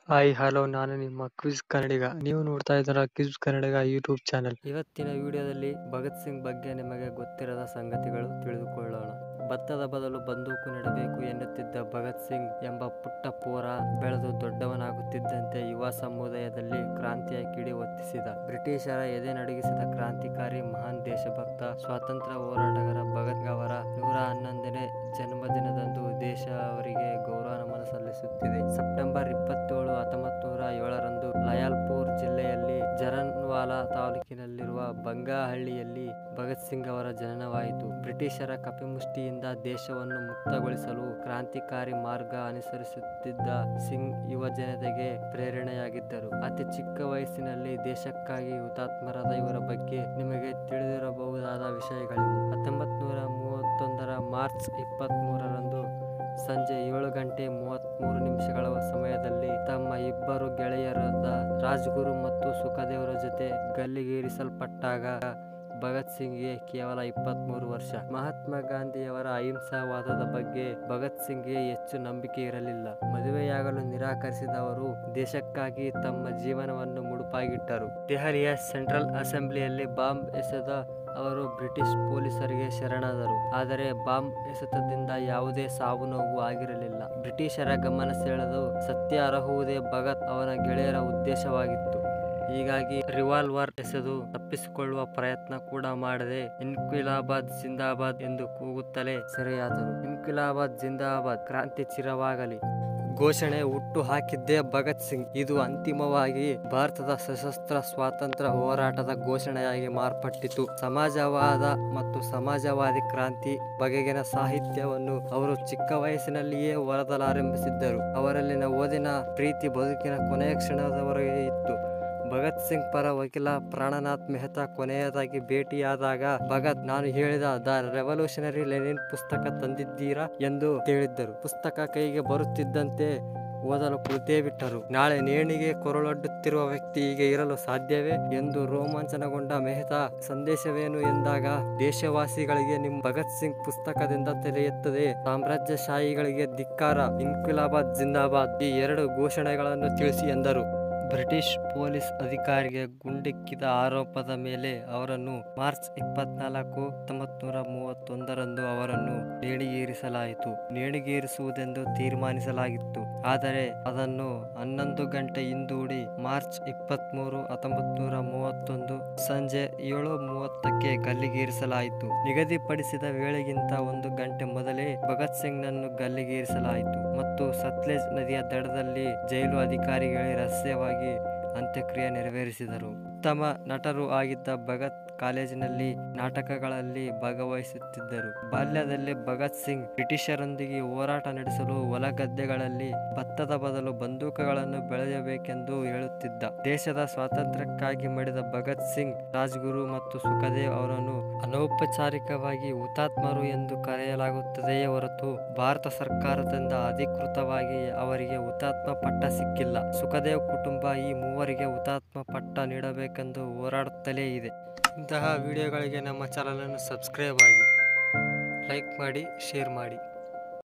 hi hello ನಾನು ನಿಮ್ಮ quiz ಕನ್ನಡಿಗ ನೀವು ನೋಡ್ತಾ ಇದ್ದೀರಾ ಕ್ವಿಜ್ ಕನ್ನಡಿಗ ಯೂಟ್ಯೂಬ್ ಚಾನೆಲ್ ಇವತ್ತಿನ ವಿಡಿಯೋದಲ್ಲಿ ಭಗತ್ ಸಿಂಗ್ ಬಗ್ಗೆ ನಿಮಗೆ ಗೊತ್ತಿರದ ಸಂಗತಿಗಳು ತಿಳಿದುಕೊಳ್ಳೋಣ ಭತ್ತದ ಬದಲು ಬಂದೂಕು ನೆಡಬೇಕು ಎನ್ನುತ್ತಿದ್ದ ಭಗತ್ ಸಿಂಗ್ ಎಂಬ ಪುಟ್ಟ ಪೋರ ಬೆಳೆದು ದೊಡ್ಡವನಾಗುತ್ತಿದ್ದಂತೆ ಯುವ ಸಮುದಾಯದಲ್ಲಿ ಕ್ರಾಂತಿಯ ಕಿಡಿ ಹೊತ್ತಿಸಿದ ಬ್ರಿಟಿಷರ ಎದೆ ನಡುಗಿಸಿದ ಕ್ರಾಂತಿಕಾರಿ ಮಹಾನ್ ದೇಶಭಕ್ತ ಸ್ವಾತಂತ್ರ್ಯ ಹೋರಾಟಗಾರ ಭಗತ್ ಅವರ ನೂರ ಹನ್ನೊಂದನೇ ಜನ್ಮದಿನದಂದು ದೇಶ ಅವರಿಗೆ ಗೌರವ ನಮನ ಸಲ್ಲಿಸುತ್ತಿದೆ ಸೆಪ್ಟೆಂಬರ್ ಇಪ್ಪತ್ತೇಳು ಹತ್ತೊಂಬತ್ತು ನೂರ ಏಳರಂದು ಲಯಾಲ್ಪುರ್ ಜಿಲ್ಲೆಯಲ್ಲಿ ಜರನ್ವಾಲಾ ತಾಲೂಕಿನಲ್ಲಿರುವ ಬಂಗಾಹಳ್ಳಿಯಲ್ಲಿ ಭಗತ್ ಸಿಂಗ್ ಅವರ ಜನನವಾಯಿತು ಬ್ರಿಟಿಷರ ಕಪಿಮುಷ್ಟಿಯಿಂದ ದೇಶವನ್ನು ಮುಕ್ತಗೊಳಿಸಲು ಕ್ರಾಂತಿಕಾರಿ ಮಾರ್ಗ ಅನುಸರಿಸುತ್ತಿದ್ದ ಸಿಂಗ್ ಯುವ ಜನತೆಗೆ ಪ್ರೇರಣೆಯಾಗಿದ್ದರು ಅತಿ ಚಿಕ್ಕ ವಯಸ್ಸಿನಲ್ಲಿ ದೇಶಕ್ಕಾಗಿ ಹುತಾತ್ಮರಾದ ಇವರ ಬಗ್ಗೆ ನಿಮಗೆ ತಿಳಿದಿರಬಹುದಾದ ವಿಷಯಗಳಿವು ಹತ್ತೊಂಬತ್ತು ನೂರ ಮೂವತ್ತೊಂದರ ಮಾರ್ಚ್ ಇಪ್ಪತ್ತ್ ಮೂರರಂದು ಸಂಜೆ ಏಳು ಗಂಟೆ ಮೂವತ್ತ್ಮೂರು ನಿಮಿಷಗಳ ಸಮಯದಲ್ಲಿ ತಮ್ಮ ಇಬ್ಬರು ಗೆಳೆಯರಾದ ರಾಜ್ಗುರು ಮತ್ತು ಸುಖದೇವರ ಜೊತೆ ಗಲ್ಲಿಗೇರಿಸಲ್ಪಟ್ಟಾಗ ಭಗತ್ ಸಿಂಗ್ಗೆ ಕೇವಲ ಇಪ್ಪತ್ತ್ಮೂರು ವರ್ಷ ಮಹಾತ್ಮ ಗಾಂಧಿಯವರ ಅಹಿಂಸಾವಾದದ ಬಗ್ಗೆ ಭಗತ್ ಸಿಂಗ್ಗೆ ಹೆಚ್ಚು ನಂಬಿಕೆ ಇರಲಿಲ್ಲ ಮದುವೆಯಾಗಲು ನಿರಾಕರಿಸಿದವರು ದೇಶಕ್ಕಾಗಿ ತಮ್ಮ ಜೀವನವನ್ನು ಮುಡುಪಾಗಿಟ್ಟರು ದೆಹಲಿಯ ಸೆಂಟ್ರಲ್ ಅಸೆಂಬ್ಲಿಯಲ್ಲಿ ಬಾಂಬ್ ಎಸೆದ ಅವರು ಬ್ರಿಟಿಷ್ ಪೊಲೀಸರಿಗೆ ಶರಣಾದರು ಆದರೆ ಬಾಂಬ್ ಎಸೆತದಿಂದ ಯಾವುದೇ ಸಾವು ನೋವು ಆಗಿರಲಿಲ್ಲ ಬ್ರಿಟಿಷರ ಗಮನ ಸೆಳೆದು ಸತ್ಯ ಅರಹುವುದೇ ಭಗತ್ ಅವನ ಗೆಳೆಯರ ಉದ್ದೇಶವಾಗಿತ್ತು ಹೀಗಾಗಿ ರಿವಾಲ್ವರ್ ಎಸೆದು ತಪ್ಪಿಸಿಕೊಳ್ಳುವ ಪ್ರಯತ್ನ ಕೂಡ ಮಾಡದೆ ಇನ್ಕ್ವಿಲಾಬಾದ್ ಜಿಂದಾಬಾದ್ ಎಂದು ಕೂಗುತ್ತಲೇ ಸೆರೆಯಾದರು ಇನ್ಕ್ವಿಲಾಬಾದ್ ಜಿಂದಾಬಾದ್ ಕ್ರಾಂತಿ ಚಿರವಾಗಲಿ ಘೋಷಣೆ ಹುಟ್ಟು ಹಾಕಿದ್ದೇ ಭಗತ್ ಸಿಂಗ್ ಇದು ಅಂತಿಮವಾಗಿ ಭಾರತದ ಸಶಸ್ತ್ರ ಸ್ವಾತಂತ್ರ್ಯ ಹೋರಾಟದ ಘೋಷಣೆಯಾಗಿ ಮಾರ್ಪಟ್ಟಿತು ಸಮಾಜವಾದ ಮತ್ತು ಸಮಾಜವಾದಿ ಕ್ರಾಂತಿ ಬಗೆಗಿನ ಸಾಹಿತ್ಯವನ್ನು ಅವರು ಚಿಕ್ಕ ವಯಸ್ಸಿನಲ್ಲಿಯೇ ಓದಲಾರಂಭಿಸಿದ್ದರು ಅವರಲ್ಲಿನ ಓದಿನ ಪ್ರೀತಿ ಬದುಕಿನ ಕೊನೆಯ ಕ್ಷಣದವರೆಗೆ ಇತ್ತು ಭಗತ್ ಸಿಂಗ್ ಪರ ವಕೀಲ ಪ್ರಾಣನಾಥ್ ಮೆಹ್ತಾ ಕೊನೆಯದಾಗಿ ಭೇಟಿಯಾದಾಗ ಭಗತ್ ನಾನು ಹೇಳಿದ ದ ರೆವಲ್ಯೂಷನರಿ ಲೆನಿನ್ ಪುಸ್ತಕ ತಂದಿದ್ದೀರಾ ಎಂದು ಕೇಳಿದ್ದರು ಪುಸ್ತಕ ಕೈಗೆ ಬರುತ್ತಿದ್ದಂತೆ ಓದಲು ಕುಳಿತೇ ಬಿಟ್ಟರು ನಾಳೆ ನೇಣಿಗೆ ಕೊರಳೊಡ್ಡುತ್ತಿರುವ ವ್ಯಕ್ತಿ ಹೀಗೆ ಇರಲು ಸಾಧ್ಯವೇ ಎಂದು ರೋಮಾಂಚನಗೊಂಡ ಮೆಹ್ತಾ ಸಂದೇಶವೇನು ಎಂದಾಗ ದೇಶವಾಸಿಗಳಿಗೆ ನಿಮ್ಮ ಭಗತ್ ಸಿಂಗ್ ಪುಸ್ತಕದಿಂದ ತಲೆ ಎತ್ತದೆ ಸಾಮ್ರಾಜ್ಯಶಾಹಿಗಳಿಗೆ ಧಿಕ್ಕಾರ ಇನ್ಕ್ವಿಲಾಬಾದ್ ಜಿಂದಾಬಾದ್ ಈ ಎರಡು ಘೋಷಣೆಗಳನ್ನು ತಿಳಿಸಿ ಎಂದರು ಬ್ರಿಟಿಷ್ ಪೊಲೀಸ್ ಅಧಿಕಾರಿಗೆ ಗುಂಡಿಕ್ಕಿದ ಆರೋಪದ ಮೇಲೆ ಅವರನ್ನು ಮಾರ್ಚ್ ಇಪ್ಪತ್ನಾಲ್ಕು ಹತ್ತೊಂಬತ್ತು ನೂರ ಮೂವತ್ತೊಂದರಂದು ಅವರನ್ನು ನೇಣಿಗೇರಿಸಲಾಯಿತು ನೇಣಿಗೇರಿಸುವುದೆಂದು ತೀರ್ಮಾನಿಸಲಾಗಿತ್ತು ಆದರೆ ಅದನ್ನು ಹನ್ನೊಂದು ಗಂಟೆ ಹಿಂದೂಡಿ ಮಾರ್ಚ್ ಇಪ್ಪತ್ಮೂರು ಹತ್ತೊಂಬತ್ತು ನೂರ ಮೂವತ್ತೊಂದು ಸಂಜೆ ಏಳು ಮೂವತ್ತಕ್ಕೆ ಗಲ್ಲಿಗೇರಿಸಲಾಯಿತು ನಿಗದಿಪಡಿಸಿದ ವೇಳೆಗಿಂತ ಒಂದು ಗಂಟೆ ಮೊದಲೇ ಭಗತ್ ಸಿಂಗ್ನನ್ನು ಗಲ್ಲಿಗೇರಿಸಲಾಯಿತು ಮತ್ತು ಸತ್ಲೇಜ್ ನದಿಯ ದಡದಲ್ಲಿ ಜೈಲು ಅಧಿಕಾರಿಗಳೇ ರಹಸ್ಯವಾಗಿ ಅಂತ್ಯಕ್ರಿಯೆ ನೆರವೇರಿಸಿದರು ಉತ್ತಮ ನಟರು ಆಗಿದ್ದ ಭಗತ್ ಕಾಲೇಜಿನಲ್ಲಿ ನಾಟಕಗಳಲ್ಲಿ ಭಾಗವಹಿಸುತ್ತಿದ್ದರು ಬಾಲ್ಯದಲ್ಲಿ ಭಗತ್ ಸಿಂಗ್ ಬ್ರಿಟಿಷರೊಂದಿಗೆ ಹೋರಾಟ ನಡೆಸಲು ಹೊಲಗದ್ದೆಗಳಲ್ಲಿ ಭತ್ತದ ಬದಲು ಬಂದೂಕುಗಳನ್ನು ಬೆಳೆಯಬೇಕೆಂದು ಹೇಳುತ್ತಿದ್ದ ದೇಶದ ಸ್ವಾತಂತ್ರ್ಯಕ್ಕಾಗಿ ಮಡಿದ ಭಗತ್ ಸಿಂಗ್ ರಾಜ್ಗುರು ಮತ್ತು ಸುಖದೇವ್ ಅವರನ್ನು ಅನೌಪಚಾರಿಕವಾಗಿ ಹುತಾತ್ಮರು ಎಂದು ಕರೆಯಲಾಗುತ್ತದೆಯೇ ಹೊರತು ಭಾರತ ಸರ್ಕಾರದಿಂದ ಅಧಿಕೃತವಾಗಿ ಅವರಿಗೆ ಹುತಾತ್ಮ ಪಟ್ಟ ಸಿಕ್ಕಿಲ್ಲ ಸುಖದೇವ್ ಕುಟುಂಬ ಈ ಮೂವರಿಗೆ ಹುತಾತ್ಮ ಪಟ್ಟ ನೀಡಬೇಕೆಂದು ಹೋರಾಡುತ್ತಲೇ ಇದೆ ಇಂತಹ ವಿಡಿಯೋಗಳಿಗೆ ನಮ್ಮ ಚಾನಲನ್ನು ಸಬ್ಸ್ಕ್ರೈಬ್ ಆಗಿ ಲೈಕ್ ಮಾಡಿ ಶೇರ್ ಮಾಡಿ